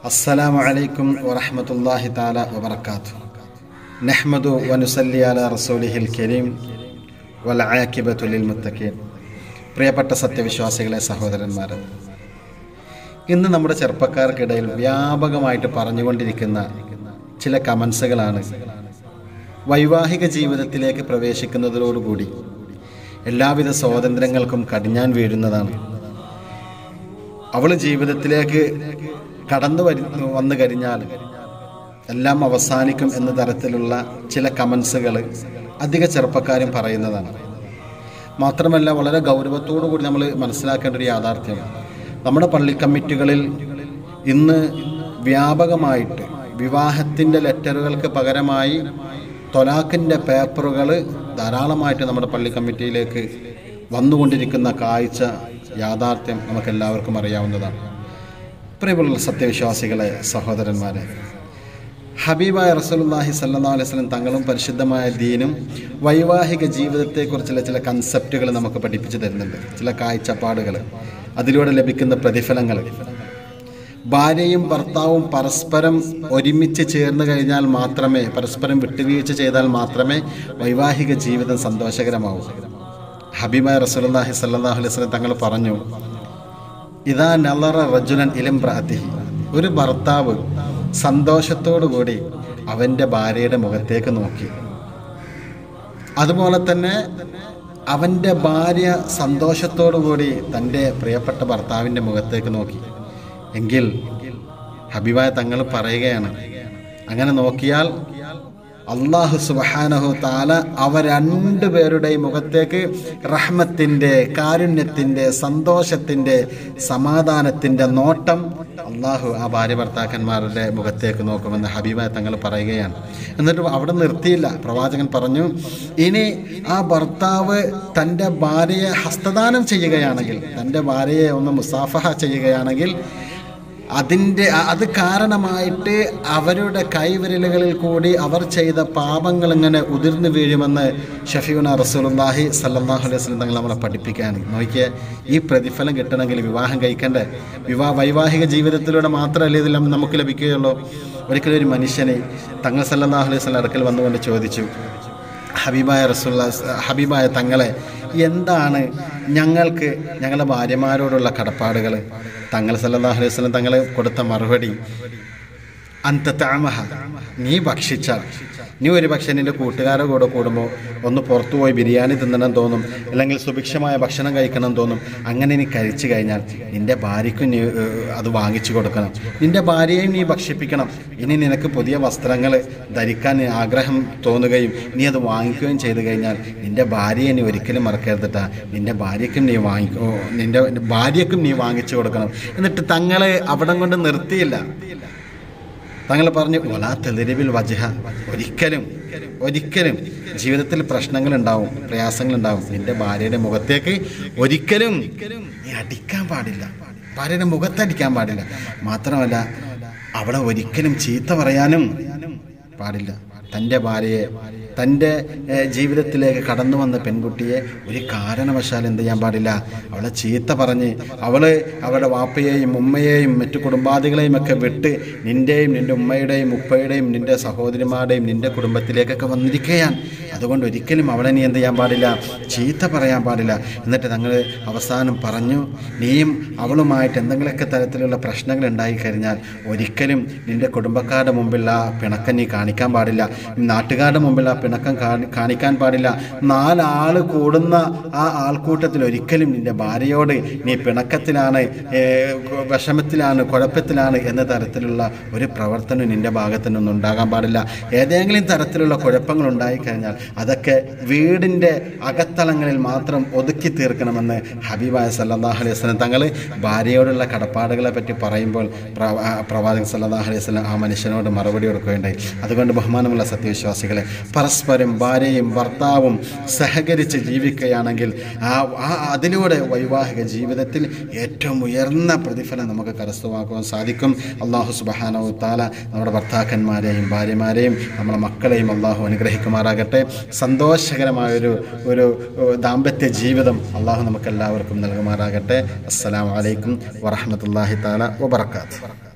السلام عليكم ورحمة الله تعالى وبركاته نحمد ونصلي على رسوله الكريم والعاقبة للمتقين പ്രിയപ്പെട്ട സത്യവിശ്വാസികളെ സഹോദരന്മാരെ ഇന്ന് നമ്മുടെ ചെറുപ്പക്കാർക്കിടയിൽ വ്യാപകമായിട്ട് പറഞ്ഞുകൊണ്ടിരിക്കുന്ന ചില കമൻസുകളാണ് വൈവാഹിക ജീവിതത്തിലേക്ക് പ്രവേശിക്കുന്നതോടുകൂടി എല്ലാവിധ സ്വാതന്ത്ര്യങ്ങൾക്കും കടിഞ്ഞാൻ വീഴുന്നതാണ് അവൾ ജീവിതത്തിലേക്ക് കടന്നു വരി വന്നു കഴിഞ്ഞാൽ എല്ലാം അവസാനിക്കും എന്ന തരത്തിലുള്ള ചില കമൻസുകൾ അധിക ചെറുപ്പക്കാരും പറയുന്നതാണ് മാത്രമല്ല വളരെ ഗൗരവത്തോടു കൂടി നമ്മൾ മനസ്സിലാക്കേണ്ട ഒരു യാഥാർത്ഥ്യം നമ്മുടെ പള്ളി കമ്മിറ്റികളിൽ ഇന്ന് വ്യാപകമായിട്ട് വിവാഹത്തിൻ്റെ ലെറ്ററുകൾക്ക് പകരമായി തൊലാഖിൻ്റെ പേപ്പറുകൾ ധാരാളമായിട്ട് നമ്മുടെ പള്ളി കമ്മിറ്റിയിലേക്ക് വന്നുകൊണ്ടിരിക്കുന്ന കാഴ്ച യാഥാർത്ഥ്യം നമുക്കെല്ലാവർക്കും അറിയാവുന്നതാണ് പ്രിയമുള്ള സത്യവിശ്വാസികളെ സഹോദരന്മാരെ ഹബീബായ റസൂലുള്ളാഹി സല്ലല്ലാഹു അലൈഹി വസല്ലം തങ്ങളും പരിശുദ്ധമായ ദീനും വൈവാഹിക ജീവിതത്തെക്കുറിച്ചുള്ള ചില കൺസെപ്റ്റുകൾ നമുക്ക് പഠിപ്പിച്ചു തരുന്നുണ്ട് ചില കാഴ്ചപ്പാടുകൾ അതിലൂടെ ലഭിക്കുന്ന പ്രതിഫലങ്ങൾ ഭാര്യയും ഭർത്താവും പരസ്പരം ഒരുമിച്ച് ചേർന്ന് കഴിഞ്ഞാൽ മാത്രമേ പരസ്പരം വിട്ടുവീഴ്ച ചെയ്താൽ മാത്രമേ വൈവാഹിക ജീവിതം സന്തോഷകരമാവൂ ഹബീബായ റസൂലുള്ളാഹി സല്ലല്ലാഹു അലൈഹി വസല്ലം തങ്ങൾ പറഞ്ഞു ഇതാ നളറ റജുലൻ ഇലം പ്രാതിഹി ഒരു ഭർത്താവ് സന്തോഷത്തോടു കൂടി അവൻ്റെ ഭാര്യയുടെ മുഖത്തേക്ക് നോക്കി അതുപോലെ തന്നെ അവൻ്റെ ഭാര്യ സന്തോഷത്തോടു കൂടി തൻ്റെ പ്രിയപ്പെട്ട ഭർത്താവിൻ്റെ മുഖത്തേക്ക് നോക്കി എങ്കിൽ ഹബീബായ തങ്ങൾ പറയുകയാണ് അങ്ങനെ നോക്കിയാൽ അള്ളാഹു സുബഹാനഹു താല അവ രണ്ടുപേരുടെയും മുഖത്തേക്ക് റഹ്മത്തിൻ്റെ കാരുണ്യത്തിൻ്റെ സന്തോഷത്തിൻ്റെ സമാധാനത്തിൻ്റെ നോട്ടം അള്ളാഹു ആ ഭാര്യ ഭർത്താക്കന്മാരുടെ മുഖത്തേക്ക് നോക്കുമെന്ന് ഹബീബ തങ്ങൾ പറയുകയാണ് എന്നിട്ട് അവിടെ നിർത്തിയില്ല പ്രവാചകൻ പറഞ്ഞു ഇനി ആ ഭർത്താവ് തൻ്റെ ഭാര്യയെ ഹസ്തദാനം ചെയ്യുകയാണെങ്കിൽ തൻ്റെ ഭാര്യയെ ഒന്ന് മുസാഫഹ ചെയ്യുകയാണെങ്കിൽ അതിൻ്റെ അത് കാരണമായിട്ട് അവരുടെ കൈവിരലുകളിൽ കൂടി അവർ ചെയ്ത പാപങ്ങൾ ഇങ്ങനെ ഉതിർന്നു വീഴുമെന്ന് ഷഫീന റസൂലുല്ലാഹി സല്ലാഹു അലൈഹി വസല്ലം തങ്ങൾ നമ്മളെ പഠിപ്പിക്കുകയാണ് നോക്കിയ ഈ പ്രതിഫലം കിട്ടണമെങ്കിൽ വിവാഹം കഴിക്കണ്ടേ വിവാഹ വൈവാഹിക ജീവിതത്തിലൂടെ മാത്രമല്ല ഇതെല്ലാം നമുക്ക് ലഭിക്കുകയുള്ളൂ ഒരിക്കലും ഒരു മനുഷ്യനെ തങ്ങൾ സല്ലാഹു അലൈഹി വസല്ലം അടുക്കൽ വന്നുകൊണ്ട് ചോദിച്ചു ഹബീബായ റസൂല്ല ഹബീബായ തങ്ങളെ എന്താണ് ഞങ്ങൾക്ക് ഞങ്ങളുടെ ഭാര്യമാരോടുള്ള കടപ്പാടുകൾ തങ്ങൾ സല്ലല്ലാഹു അലൈഹി വസല്ലം തങ്ങൾ കൊടുത്ത മറുപടി അന്തത്താമഹ നീ ഭക്ഷിച്ചാൽ നീ ഒരു പക്ഷേ നിൻ്റെ കൂട്ടുകാരുടെ കൂടെ കൂടുമ്പോൾ ഒന്ന് പുറത്തു പോയി ബിരിയാണി തിന്നണം തോന്നും അല്ലെങ്കിൽ സുഭിക്ഷമായ ഭക്ഷണം കഴിക്കണം തോന്നും അങ്ങനെ നീ കഴിച്ചു കഴിഞ്ഞാൽ നിൻ്റെ ഭാര്യയ്ക്കും നീ ഏഹ്, അത് വാങ്ങിച്ചു കൊടുക്കണം നിൻ്റെ ഭാര്യയെയും നീ ഭക്ഷിപ്പിക്കണം ഇനി നിനക്ക് പുതിയ വസ്ത്രങ്ങൾ ധരിക്കാൻ ആഗ്രഹം തോന്നുകയും നീ അത് വാങ്ങിക്കുകയും ചെയ്തു കഴിഞ്ഞാൽ നിൻ്റെ ഭാര്യയെ നീ ഒരിക്കലും മറക്കരുതട്ടാ നിൻ്റെ ഭാര്യയ്ക്കും നീ വാങ്ങിക്കോ നിൻ്റെ ഭാര്യയ്ക്കും നീ വാങ്ങിച്ചു കൊടുക്കണം എന്നിട്ട് തങ്ങളെ അവിടം കൊണ്ട് നിർത്തിയില്ല തങ്ങൾ പറഞ്ഞു ഒലാ തെളിരിവിൽ വജഹ ഒരിക്കലും ഒരിക്കലും ജീവിതത്തിൽ പ്രശ്നങ്ങൾ ഉണ്ടാവും പ്രയാസങ്ങൾ ഉണ്ടാവും നിന്റെ ഭാര്യയുടെ മുഖത്തേക്ക് ഒരിക്കലും നീ അടിക്കാൻ പാടില്ല ഭാര്യയുടെ മുഖത്തടിക്കാൻ പാടില്ല മാത്രമല്ല അവളെ ഒരിക്കലും ചീത്ത പറയാനും പാടില്ല തൻ്റെ ഭാര്യയെ തൻ്റെ ഏഹ്, ജീവിതത്തിലേക്ക് കടന്നു വന്ന പെൺകുട്ടിയെ ഒരു കാരണവശാൽ എന്ത് ചെയ്യാൻ പാടില്ല അവളെ ചീത്ത പറഞ്ഞ് അവൾ അവളുടെ വാപ്പയെയും ഉമ്മയെയും മറ്റു കുടുംബാദികളെയും ഒക്കെ വിട്ട് നിൻ്റെയും നിൻ്റെ ഉമ്മയുടെയും ഉപ്പയുടെയും നിൻ്റെ സഹോദരിമാരുടെയും നിൻ്റെ കുടുംബത്തിലേക്കൊക്കെ വന്നിരിക്കുകയാണ് അതുകൊണ്ട് ഒരിക്കലും അവളെ നീ എന്ത് ചെയ്യാൻ പാടില്ല ചീത്ത പറയാൻ പാടില്ല എന്നിട്ട് ഞങ്ങൾ അവസാനം പറഞ്ഞു നീയും അവളുമായിട്ട് എന്തെങ്കിലുമൊക്കെ തരത്തിലുള്ള പ്രശ്നങ്ങൾ ഉണ്ടായിക്കഴിഞ്ഞാൽ ഒരിക്കലും നിൻ്റെ കുടുംബക്കാരുടെ മുമ്പിൽ ആ പിണക്കം നീ കാണിക്കാൻ പാടില്ല നാട്ടുകാരുടെ മുമ്പിൽ ആ പിണക്കം കാണി- കാണിക്കാൻ പാടില്ല നാലാൾ കൂടുന്ന ആ ആൾക്കൂട്ടത്തിൽ ഒരിക്കലും നിൻ്റെ ഭാര്യയോട് നീ പിണക്കത്തിലാണ് ഏഹ്, വിഷമത്തിലാണ് കുഴപ്പത്തിലാണ് എന്ന തരത്തിലുള്ള ഒരു പ്രവർത്തനം നിൻ്റെ ഭാഗത്തു നിന്നും ഉണ്ടാകാൻ പാടില്ല ഏതെങ്കിലും തരത്തിലുള്ള കുഴപ്പങ്ങൾ ഉണ്ടായിക്കഴിഞ്ഞാൽ അതൊക്കെ വീടിൻ്റെ അകത്തളങ്ങളിൽ മാത്രം ഒതുക്കി തീർക്കണമെന്ന് ഹബീബായ സല്ലല്ലാഹു അലൈഹി വസല്ലം തങ്ങൾ ഭാര്യയോടുള്ള കടപ്പാടുകളെ പറ്റി പറയുമ്പോൾ പ്ര- ആ പ്രവാചകൻ സല്ലല്ലാഹു അലൈഹി വസല്ലം ആ മനുഷ്യനോട് മറുപടി കൊടുക്കുകയുണ്ടായി അതുകൊണ്ട് ബഹുമാനമുള്ള സത്യവിശ്വാസികളെ പരസ്പരം ഭാര്യയും ഭർത്താവും സഹകരിച്ച് ജീവിക്കുകയാണെങ്കിൽ ആ ആ- അതിലൂടെ വൈവാഹിക ജീവിതത്തിൽ ഏറ്റവും ഉയർന്ന പ്രതിഫലം നമുക്ക് കരസ്ഥമാക്കുവാൻ സാധിക്കും അള്ളാഹു സുബഹാനവു താല നമ്മുടെ ഭർത്താക്കന്മാരെയും ഭാര്യമാരെയും നമ്മളെ മക്കളെയും അള്ളാഹു അനുഗ്രഹിക്കുമാറാകട്ടെ സന്തോഷകരമായൊരു ഒരു ഏഹ്, ദാമ്പത്യ ജീവിതം അള്ളാഹു നമുക്ക് എല്ലാവർക്കും നൽകുമാറാകട്ടെ അസ്സലാമു അലൈക്കും വറഹമത്തല്ലാഹി താല വബർക്കാത്തു